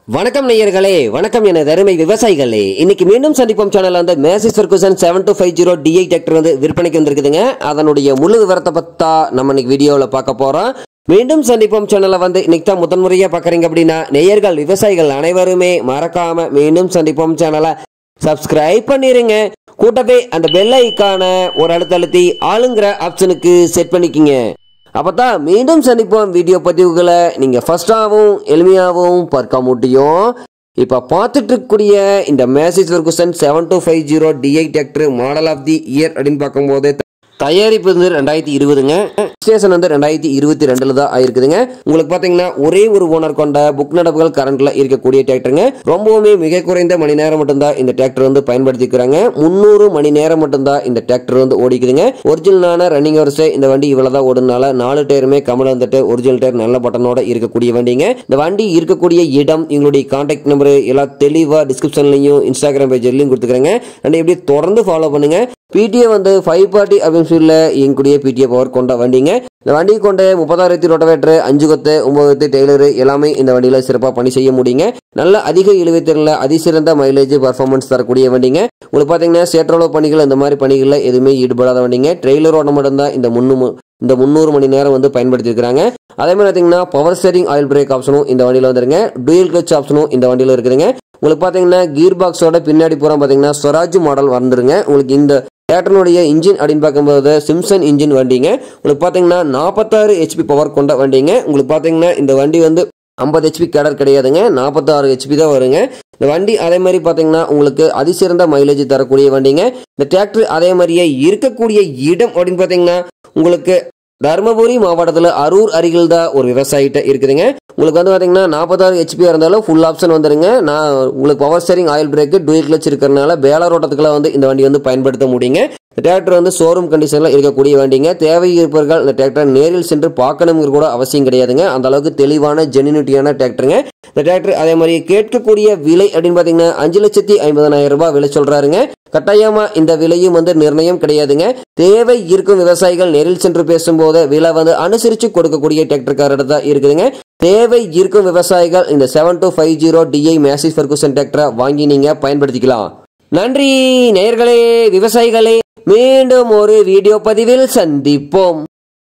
வணக்கம் நேயர்களே வணக்கம் என அருமை விவசாயிகளே இன்னைக்கு மீண்டும் சந்திப்போம் சேனல் வந்து Massey Ferguson seven two five zero DI tractor வந்து விற்பனைக்கு வந்திருக்குதுங்க அதனுடைய முழு விவரத்தை பத்தா நம்ம இன்னைக்கு வீடியோவில் பார்க்க போறோம் மீண்டும் சந்திப்போம் சேனலை வந்து இன்னைக்கு தான் முதன்முறையா பார்க்குறீங்க அப்படின்னா நேயர்கள் விவசாயிகள் அனைவருமே மறக்காம மீண்டும் சந்திப்போம் சேனலை சப்ஸ்கிரைப் பண்ணிருங்க கூட்டவே அந்த பெல் ஐக்கான ஒரு அழுத்த அழுத்தி ஆளுங்கிற ஆப்ஷனுக்கு செட் பண்ணிக்கிங்க அப்பதான் மீண்டும் சந்திப்போம் வீடியோ பதிவுகளை நீங்க ஃபர்ஸ்டாகவும் எளிமையாகவும் பார்க்க முடியும் இப்ப பார்த்துட்டு இருக்கக்கூடிய இந்த Massey Ferguson seven two five zero DI tractor model of the year அப்படின்னு பார்க்கும்போது தயாரிப்பு வந்து ரெண்டாயிரத்தி இருபதுங்க ஸ்டேஷன் வந்து ரெண்டாயிரத்தி இருபத்தி ரெண்டுல தான் ஆயிருக்குதுங்க உங்களுக்கு பாத்தீங்கன்னா ஒரே ஒரு ஓனர் கொண்ட புக் நடப்புகள் கரண்ட்ல இருக்கக்கூடிய டிராக்டருங்க ரொம்பவுமே மிக குறைந்த மணி நேரம் மட்டும்தான் இந்த டிராக்டர் வந்து பயன்படுத்திக்கிறாங்க முந்நூறு மணி நேரம் மட்டும்தான் இந்த டிராக்டர் வந்து ஓடிக்குதுங்க ஒரிஜினலான ரன்னிங் வரிசை இந்த வண்டி இவ்வளவுதான் ஓடுனால நாலு டயருமே கமல் வந்துட்டு ஒரிஜினல் டயர் நல்ல பட்டனோட இருக்கக்கூடிய வண்டிங்க இந்த வண்டி இருக்கக்கூடிய இடம் எங்களுடைய கான்டாக்ட் நம்பர் எல்லாம் தெளிவா டிஸ்கிரிப்ஷன்லையும் இன்ஸ்டாகிராம் பேஜ்லையும் கொடுத்துக்கிறேங்க அண்ட் இப்படி தொடர்ந்து ஃபாலோ பண்ணுங்க பிடிஏ வந்து ஃபைவ் பார்ட்டி அப்படின்னு சொல்லி எங்களுடைய பிடிஏ பவர் கொண்ட வண்டிங்க இந்த வண்டி கொண்ட முப்பதாயிரத்தி ரொட்டவேட்டர் அஞ்சு கொத்து ஒன்பது கொத்து டெய்லரு எல்லாமே இந்த வண்டியில சிறப்பாக பணி செய்ய முடியுங்க நல்ல அதிக இழுவைத்திறனில் அதிசிறந்த மைலேஜ் பர்ஃபார்மன்ஸ் தரக்கூடிய வண்டிங்க உங்களுக்கு பார்த்தீங்கன்னா சேற்றளவு பணிகள் இந்த மாதிரி பணிகளில் எதுவுமே ஈடுபடாத வண்டிங்க ட்ரெய்லர் ஓட்ட மட்டும்தான் இந்த முன்னூறு இந்த முந்நூறு மணி நேரம் வந்து பயன்படுத்தியிருக்கிறாங்க அதே மாதிரி பார்த்தீங்கன்னா பவர் ஸ்டேரிங் ஆயில் பிரேக் ஆப்ஷனும் இந்த வண்டியில் வந்துருங்க டூயல் கிளச் ஆப்ஷனும் இந்த வண்டியில் இருக்குதுங்க உங்களுக்கு பார்த்தீங்கன்னா கீர் பாக்ஸோட பின்னாடி பூரா பார்த்தீங்கன்னா ஸ்வராஜ் மாடல் வந்துருங்க உங்களுக்கு இந்த தேட்டனுடைய இன்ஜின் அப்படின்னு பார்க்கும்போது சிம்சன் இன்ஜின் வண்டிங்க உங்களுக்கு பார்த்தீங்கன்னா நாற்பத்தாறு ஹெச்பி பவர் கொண்ட வண்டிங்க உங்களுக்கு பார்த்தீங்கன்னா இந்த வண்டி வந்து ஐம்பது ஹெச்பி கேடர் கிடையாதுங்க நாற்பத்தாறு ஹெச்பி தான் வருங்க இந்த வண்டி அதே மாதிரி பார்த்தீங்கன்னா உங்களுக்கு அதிசிறந்த மைலேஜ் தரக்கூடிய வண்டிங்க இந்த டிராக்டர் அதே மாதிரியே இருக்கக்கூடிய இடம் அப்படின்னு பார்த்தீங்கன்னா உங்களுக்கு தருமபுரி மாவட்டத்தில் அரூர் அருகில் தான் ஒரு விவசாயிட்ட இருக்குதுங்க உங்களுக்கு வந்து பார்த்தீங்கன்னா நாற்பத்தாறு ஹெச்பியாக இருந்தாலும் ஃபுல் ஆப்ஷன் வந்துருங்க நான் உங்களுக்கு power steering oil brake dual clutch இருக்கிறனால பேலர் ஓட்டத்துக்குலாம் வந்து இந்த வண்டி வந்து பயன்படுத்த முடியுங்க இந்த டிராக்டர் வந்து ஷோரூம் கண்டிஷனில் இருக்கக்கூடிய வண்டிங்க தேவை இருப்பவர்கள் இந்த டிராக்டர் நேரில் சென்று பார்க்கணுங்கிற கூட அவசியம் கிடையாதுங்க அந்த அளவுக்கு தெளிவான ஜெனினிட்டியான டிராக்டருங்க இந்த டிராக்டர் அதே மாதிரி கேட்கக்கூடிய விலை அப்படின்னு பார்த்தீங்கன்னா அஞ்சு லட்சத்தி ஐம்பதனாயிரம் ரூபாய் விலை சொல்றாருங்க கட்டாயமா இந்த விலையும் வந்து நிர்ணயம் கிடையாதுங்க தேவை இருக்கும் விவசாயிகள் நேரில் சென்று பேசும்போது விலை வந்து அனுசரித்து கொடுக்கக்கூடிய டிராக்டர்காரர் தான் இருக்குதுங்க தேவை இருக்கும் விவசாயிகள் இந்த seven two five zero DI Massey Ferguson டிராக்டரை வாங்கி நீங்க பயன்படுத்திக்கலாம் நன்றி நேயர்களே விவசாயிகளே மீண்டும் ஒரு வீடியோ பதிவில் சந்திப்போம்